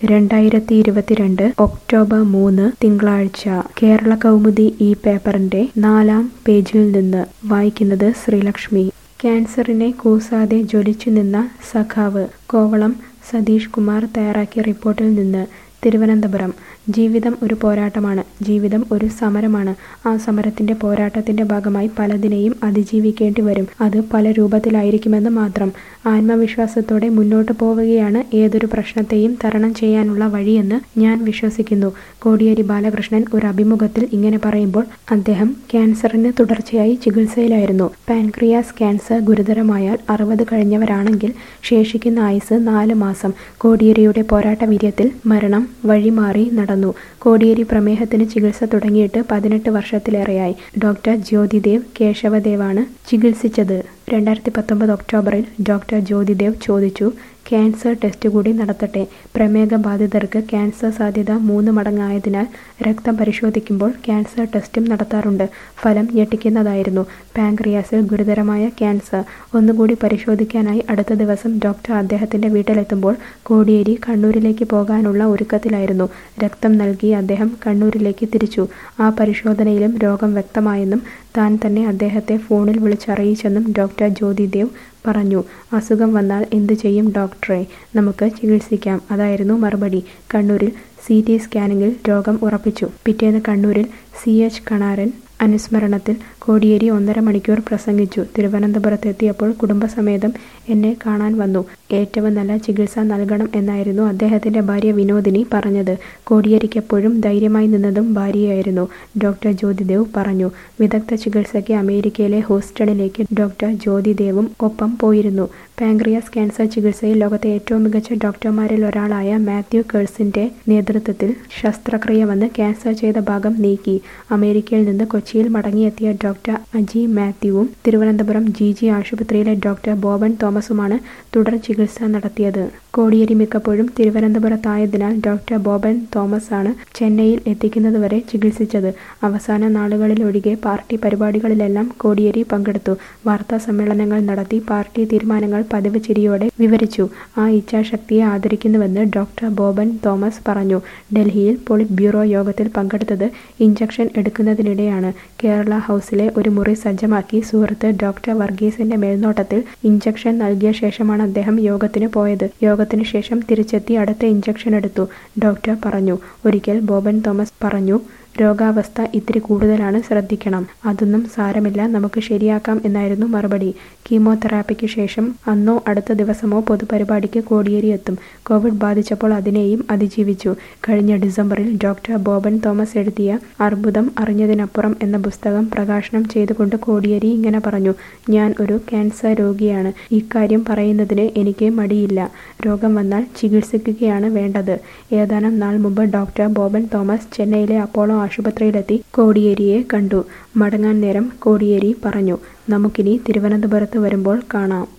രണ്ടായിരത്തി ഇരുപത്തിരണ്ട് ഒക്ടോബർ മൂന്ന് തിങ്കളാഴ്ച കേരള കൗമുദി ഈ പേപ്പറിന്റെ നാലാം പേജിൽ നിന്ന് വായിക്കുന്നത് ശ്രീലക്ഷ്മി ക്യാൻസറിനെ കൂസാതെ ജ്വലിച്ചു നിന്ന സഖാവ് കോവളം സതീഷ് കുമാർ തയ്യാറാക്കിയ റിപ്പോർട്ടിൽ നിന്ന് തിരുവനന്തപുരം ജീവിതം ഒരു പോരാട്ടമാണ് ജീവിതം ഒരു സമരമാണ് ആ സമരത്തിന്റെ പോരാട്ടത്തിന്റെ ഭാഗമായി പലതിനെയും അതിജീവിക്കേണ്ടി വരും അത് പല രൂപത്തിലായിരിക്കുമെന്ന് മാത്രം ആത്മവിശ്വാസത്തോടെ മുന്നോട്ട് പോവുകയാണ് ഏതൊരു പ്രശ്നത്തെയും തരണം ചെയ്യാനുള്ള വഴിയെന്ന് ഞാൻ വിശ്വസിക്കുന്നു കോടിയേരി ബാലകൃഷ്ണൻ ഒരു അഭിമുഖത്തിൽ ഇങ്ങനെ പറയുമ്പോൾ അദ്ദേഹം ക്യാൻസറിന് തുടർച്ചയായി ചികിത്സയിലായിരുന്നു പാൻക്രിയാസ് ക്യാൻസർ ഗുരുതരമായാൽ അറുപത് കഴിഞ്ഞവരാണെങ്കിൽ ശേഷിക്കുന്ന ആയുസ് നാല് മാസം കോടിയേരിയുടെ പോരാട്ട വീര്യത്തിൽ മരണം വഴിമാറി നടന്നു കോടിയേരി പ്രമേഹത്തിന് ചികിത്സ തുടങ്ങിയിട്ട് പതിനെട്ട് വർഷത്തിലേറെയായി ഡോക്ടർ ജ്യോതിദേവ് കേശവദേവാണ് ചികിത്സിച്ചത് രണ്ടായിരത്തി പത്തൊമ്പത് ഒക്ടോബറിൽ ഡോക്ടർ ജ്യോതിദേവ് ചോദിച്ചു ക്യാൻസർ ടെസ്റ്റ് കൂടി നടത്തട്ടെ പ്രമേഹ ബാധിതർക്ക് ക്യാൻസർ സാധ്യത മൂന്ന് മടങ്ങായതിനാൽ രക്തം പരിശോധിക്കുമ്പോൾ ക്യാൻസർ ടെസ്റ്റും നടത്താറുണ്ട് ഫലം ഞെട്ടിക്കുന്നതായിരുന്നു പാൻക്രിയാസിൽ ഗുരുതരമായ ക്യാൻസർ ഒന്നുകൂടി പരിശോധിക്കാനായി അടുത്ത ദിവസം ഡോക്ടർ അദ്ദേഹത്തിന്റെ വീട്ടിലെത്തുമ്പോൾ കോടിയേരി കണ്ണൂരിലേക്ക് പോകാനുള്ള ഒരുക്കത്തിലായിരുന്നു രക്തം നൽകി അദ്ദേഹം കണ്ണൂരിലേക്ക് തിരിച്ചു ആ പരിശോധനയിലും രോഗം വ്യക്തമായെന്നും താൻ തന്നെ അദ്ദേഹത്തെ ഫോണിൽ വിളിച്ചറിയിച്ചെന്നും ഡോക്ടർ ജ്യോതിദേവ് പറഞ്ഞു അസുഖം വന്നാൽ എന്തു ചെയ്യും ഡോക്ടറെ നമുക്ക് ചികിത്സിക്കാം അതായിരുന്നു മറുപടി കണ്ണൂരിൽ സി ടി സ്കാനിങ്ങിൽ രോഗം ഉറപ്പിച്ചു പിറ്റേന്ന് കണ്ണൂരിൽ സി എച്ച് കണാരൻ അനുസ്മരണത്തിൽ കോടിയേരി ഒന്നര മണിക്കൂർ പ്രസംഗിച്ചു തിരുവനന്തപുരത്തെത്തിയപ്പോൾ കുടുംബസമേതം എന്നെ കാണാൻ വന്നു ഏറ്റവും നല്ല ചികിത്സ നൽകണം എന്നായിരുന്നു അദ്ദേഹത്തിന്റെ ഭാര്യ വിനോദിനി പറഞ്ഞത് കോടിയേരിക്കെപ്പോഴും ധൈര്യമായി നിന്നതും ഭാര്യയായിരുന്നു ഡോക്ടർ ജ്യോതിദേവ് പറഞ്ഞു വിദഗ്ധ ചികിത്സയ്ക്ക് അമേരിക്കയിലെ ഹൂസ്റ്റണിലേക്ക് ഡോക്ടർ ജ്യോതിദേവും ഒപ്പം പോയിരുന്നു പാൻക്രിയാസ് ക്യാൻസർ ചികിത്സയിൽ ലോകത്തെ ഏറ്റവും മികച്ച ഡോക്ടർമാരിൽ ഒരാളായ മാത്യു കേഴ്സിന്റെ നേതൃത്വത്തിൽ ശസ്ത്രക്രിയ വന്ന് ക്യാൻസർ ചെയ്ത ഭാഗം നീക്കി അമേരിക്കയിൽ നിന്ന് കൊച്ചിയിൽ മടങ്ങിയെത്തിയ ഡോക്ടർ അജി മാത്യുവും തിരുവനന്തപുരം ജി ജി ആശുപത്രിയിലെ ഡോക്ടർ ബോബൻ തോമസുമാണ് തുടർ ചികിത്സ നടത്തിയത് കോടിയേരി മിക്കപ്പോഴും തിരുവനന്തപുരത്തായതിനാൽ ഡോക്ടർ ബോബൻ തോമസ് ആണ് ചെന്നൈയിൽ എത്തിക്കുന്നതുവരെ ചികിത്സിച്ചത് അവസാന നാളുകളിലൊഴികെ പാർട്ടി പരിപാടികളിലെല്ലാം കോടിയേരി പങ്കെടുത്തു വാർത്താ സമ്മേളനങ്ങൾ നടത്തി പാർട്ടി തീരുമാനങ്ങൾ പതിവ് ചിരിയോടെ വിവരിച്ചു ആ ഇച്ഛാശക്തിയെ ആദരിക്കുന്നുവെന്ന് ഡോക്ടർ ബോബൻ തോമസ് പറഞ്ഞു ഡൽഹിയിൽ പോളിറ്റ് ബ്യൂറോ യോഗത്തിൽ പങ്കെടുത്തത് ഇഞ്ചക്ഷൻ എടുക്കുന്നതിനിടെയാണ് കേരള ഹൗസിലെ ഒരു മുറി സജ്ജമാക്കി സുഹൃത്ത് ഡോക്ടർ വർഗീസിന്റെ മേൽനോട്ടത്തിൽ ഇഞ്ചക്ഷൻ നൽകിയ ശേഷമാണ് അദ്ദേഹം യോഗത്തിന് പോയത് യോഗത്തിന് ശേഷം തിരിച്ചെത്തി അടുത്ത ഇഞ്ചക്ഷൻ എടുത്തു ഡോക്ടർ പറഞ്ഞു ഒരിക്കൽ ബോബൻ തോമസ് പറഞ്ഞു രോഗാവസ്ഥ ഇത്തിരി കൂടുതലാണ് ശ്രദ്ധിക്കണം അതൊന്നും സാരമില്ല നമുക്ക് ശരിയാക്കാം എന്നായിരുന്നു മറുപടി കീമോതെറാപ്പിക്ക് ശേഷം അന്നോ അടുത്ത ദിവസമോ പൊതുപരിപാടിക്ക് കോടിയേരി എത്തും കോവിഡ് ബാധിച്ചപ്പോൾ അതിനെയും അതിജീവിച്ചു കഴിഞ്ഞ ഡിസംബറിൽ ഡോക്ടർ ബോബൻ തോമസ് എഴുതിയ അർബുദം അറിഞ്ഞതിനപ്പുറം എന്ന പുസ്തകം പ്രകാശനം ചെയ്തുകൊണ്ട് കോടിയേരി ഇങ്ങനെ പറഞ്ഞു ഞാൻ ഒരു ക്യാൻസർ രോഗിയാണ് ഇക്കാര്യം പറയുന്നതിന് എനിക്ക് മടിയില്ല രോഗം വന്നാൽ ചികിത്സിക്കുകയാണ് വേണ്ടത് ഏതാനും നാൾ മുമ്പ് ഡോക്ടർ ബോബൻ തോമസ് ചെന്നൈയിലെ അപ്പോളോ ആശുപത്രിയിലെത്തി കോടിയേരിയെ കണ്ടു മടങ്ങാൻ നേരം കോടിയേരി പറഞ്ഞു നമുക്കിനി തിരുവനന്തപുരത്ത് വരുമ്പോൾ കാണാം